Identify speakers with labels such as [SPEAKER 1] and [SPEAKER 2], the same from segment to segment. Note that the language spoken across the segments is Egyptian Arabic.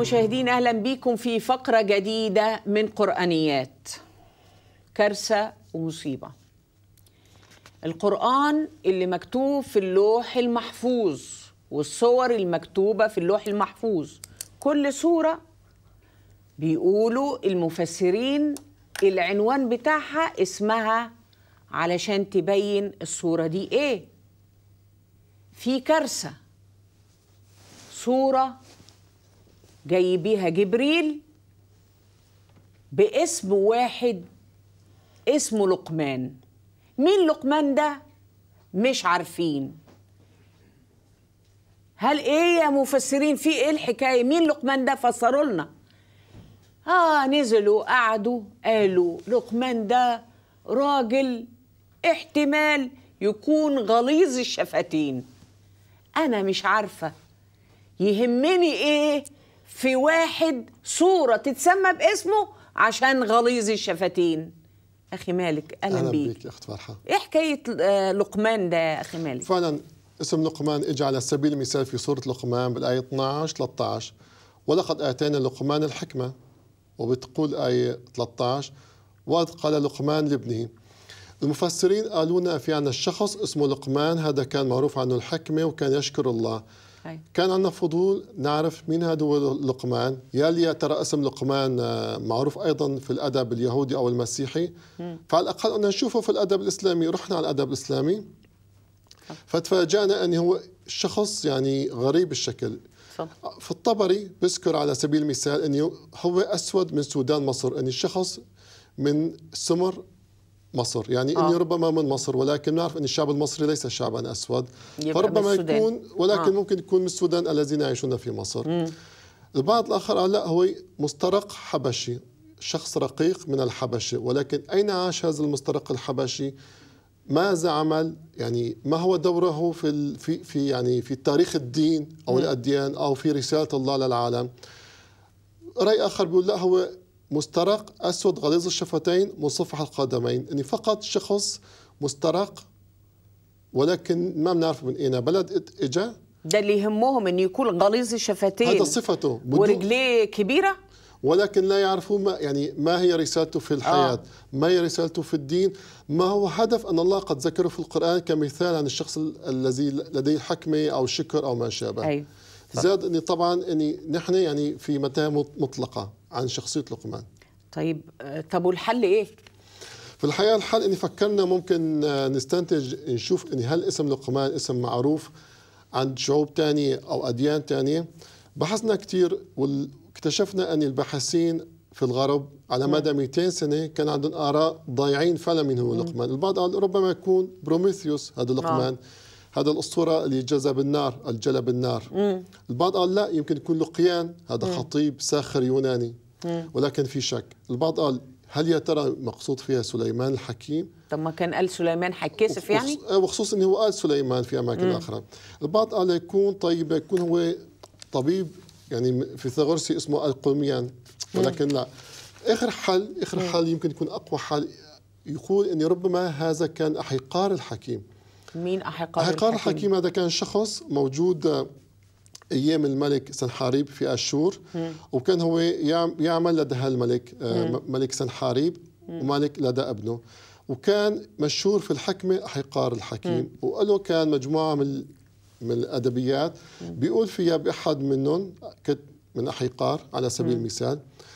[SPEAKER 1] مشاهدينا اهلا بيكم في فقره جديده من قرانيات كارثه ومصيبه القران اللي مكتوب في اللوح المحفوظ والصور المكتوبه في اللوح المحفوظ كل سوره بيقولوا المفسرين العنوان بتاعها اسمها علشان تبين الصوره دي ايه في كارثه صوره جاي بيها جبريل باسم واحد اسمه لقمان مين لقمان ده مش عارفين هل ايه يا مفسرين في ايه الحكايه مين لقمان ده فسروا لنا اه نزلوا قعدوا قالوا لقمان ده راجل احتمال يكون غليظ الشفتين انا مش عارفه يهمني ايه في واحد صورة تتسمى باسمه عشان غليظ الشفتين أخي مالك أهلا,
[SPEAKER 2] اهلا
[SPEAKER 1] بيك
[SPEAKER 2] بيك يا اخت فرحه
[SPEAKER 1] إيه حكاية آه، لقمان ده يا أخي مالك
[SPEAKER 2] فعلا اسم لقمان اجى على سبيل المثال في سوره لقمان بالايه 12 13 ولقد اتينا لقمان الحكمه وبتقول ايه 13 واذ قال لقمان لابنه المفسرين قالوا لنا في عنا الشخص اسمه لقمان هذا كان معروف عنه الحكمه وكان يشكر الله
[SPEAKER 1] أي.
[SPEAKER 2] كان عندنا فضول نعرف مين هذا هو لقمان يلي ترى اسم لقمان آه، معروف ايضا في الادب اليهودي او المسيحي فعلى الاقل قلنا نشوفه في الادب الاسلامي رحنا على الادب الاسلامي فتفاجأنا أنه هو شخص يعني غريب الشكل
[SPEAKER 1] اتفضل
[SPEAKER 2] في الطبري بذكر على سبيل المثال أنه هو أسود من سودان مصر أن الشخص من سمر مصر يعني
[SPEAKER 1] آه.
[SPEAKER 2] اني ربما من مصر ولكن نعرف ان الشعب المصري ليس شعبا اسود
[SPEAKER 1] يبقى
[SPEAKER 2] فربما
[SPEAKER 1] من السودان.
[SPEAKER 2] يكون ولكن
[SPEAKER 1] آه.
[SPEAKER 2] ممكن يكون من السودان الذين يعيشون في مصر البعض الاخر قال لا هو مسترق حبشي شخص رقيق من الحبشه ولكن اين عاش هذا المسترق الحبشي ماذا عمل يعني ما هو دوره في ال- في في يعني في تاريخ الدين او الاديان او في رساله الله للعالم راي اخر بيقول لا هو مسترق اسود غليظ الشفتين مصفح القدمين يعني فقط شخص مسترق ولكن ما بنعرف من اين بلد إت- اجا
[SPEAKER 1] ده اللي يهمهم إنه يكون غليظ الشفتين
[SPEAKER 2] هذا صفته بدون-
[SPEAKER 1] ورجليه كبيرة
[SPEAKER 2] ولكن لا يعرفون ما يعني ما هي رسالته في الحياة
[SPEAKER 1] آه.
[SPEAKER 2] ما هي رسالته في الدين ما هو هدف أن الله قد ذكره في القرآن كمثال عن الشخص ال- الذي لديه الحكمة أو الشكر أو ما شابه
[SPEAKER 1] أيوة
[SPEAKER 2] زاد أني طبعا أني نحن يعني في متاهة مطلقة عن شخصية لقمان
[SPEAKER 1] طيب آه، طب والحل إيه؟
[SPEAKER 2] في الحقيقة الحل أني فكرنا ممكن آه، نستنتج نشوف أن هل اسم لقمان اسم معروف عند شعوب تانية أو أديان تانية بحثنا كثير واكتشفنا أن الباحثين في الغرب على مدى 200 سنة كان عندهم آراء ضايعين فعلا من هو لقمان البعض قال ربما يكون بروميثيوس هذا لقمان هذا الأسطورة اللي جذب النار الجلب النار البعض قال لا يمكن يكون لقيان هذا خطيب ساخر يوناني ولكن في شك البعض قال هل يا ترى مقصود فيها سليمان الحكيم
[SPEAKER 1] طب ما كان قال سليمان هيتكسف يعني؟
[SPEAKER 2] وخص- وخصوصا انه هو قال سليمان في اماكن اخرى البعض قال يكون طيب يكون هو طبيب يعني في ثغرسي اسمه القوميان ولكن لا اخر حل اخر حل يمكن يكون اقوى حل يقول ان ربما هذا كان احيقار الحكيم
[SPEAKER 1] مين أحقار
[SPEAKER 2] احيقار الحكيم هذا كان شخص موجود آه، ايام الملك سنحاريب في اشور وكان هو يعم- يعمل لدى هالملك آه، م- ملك سنحاريب وملك لدى ابنه وكان مشهور في الحكمه احيقار الحكيم وله كان مجموعه من من الادبيات بيقول فيها باحد منهم كت- من احيقار على سبيل المثال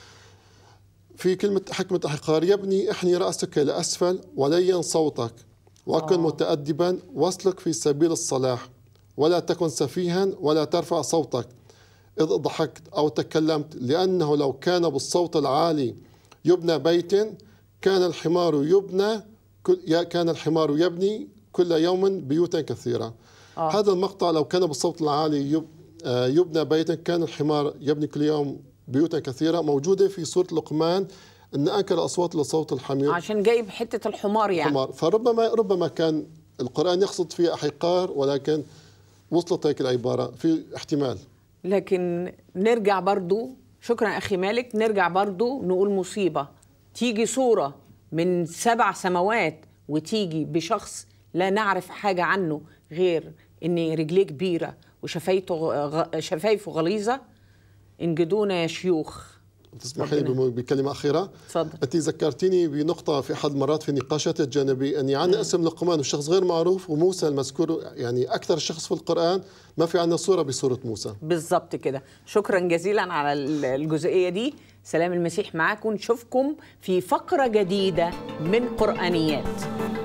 [SPEAKER 2] في كلمة حكمة أحقار يا ابني احني رأسك إلى أسفل ولين صوتك وكن متأدبا واسلك في سبيل الصلاح ولا تكن سفيها ولا ترفع صوتك إذ ضحكت أو تكلمت لأنه لو كان بالصوت العالي يبنى بيت كان الحمار يبنى كل يا- كان الحمار يبني كل يوم بيوتا كثيرة
[SPEAKER 1] آه.
[SPEAKER 2] هذا المقطع لو كان بالصوت العالي يب آه، يبنى بيتا كان الحمار يبني كل يوم بيوتا كثيرة موجودة في سورة لقمان أن أنكر الأصوات لصوت الحمير
[SPEAKER 1] عشان جايب حتة الحمار يعني
[SPEAKER 2] حمار فربما ربما كان القرآن يقصد فيها أحقار ولكن وصلت هيك العبارة في احتمال
[SPEAKER 1] لكن نرجع برضو شكرا أخي مالك نرجع برضو نقول مصيبة تيجي صورة من سبع سماوات وتيجي بشخص لا نعرف حاجة عنه غير إن رجليه كبيرة وشفايته غ- شفايفه غليظة انجدونا يا شيوخ
[SPEAKER 2] تسمحي لي
[SPEAKER 1] ربنا.
[SPEAKER 2] بم- بكلمه اخيره
[SPEAKER 1] اتفضل
[SPEAKER 2] انت ذكرتيني بنقطه في احد المرات في النقاشات الجانبيه اني عندنا اسم لقمان وشخص غير معروف وموسى المذكور يعني اكثر شخص في القران ما في عندنا صوره بصوره موسى
[SPEAKER 1] بالظبط كده شكرا جزيلا على ال- الجزئيه دي سلام المسيح معاكم نشوفكم في فقره جديده من قرانيات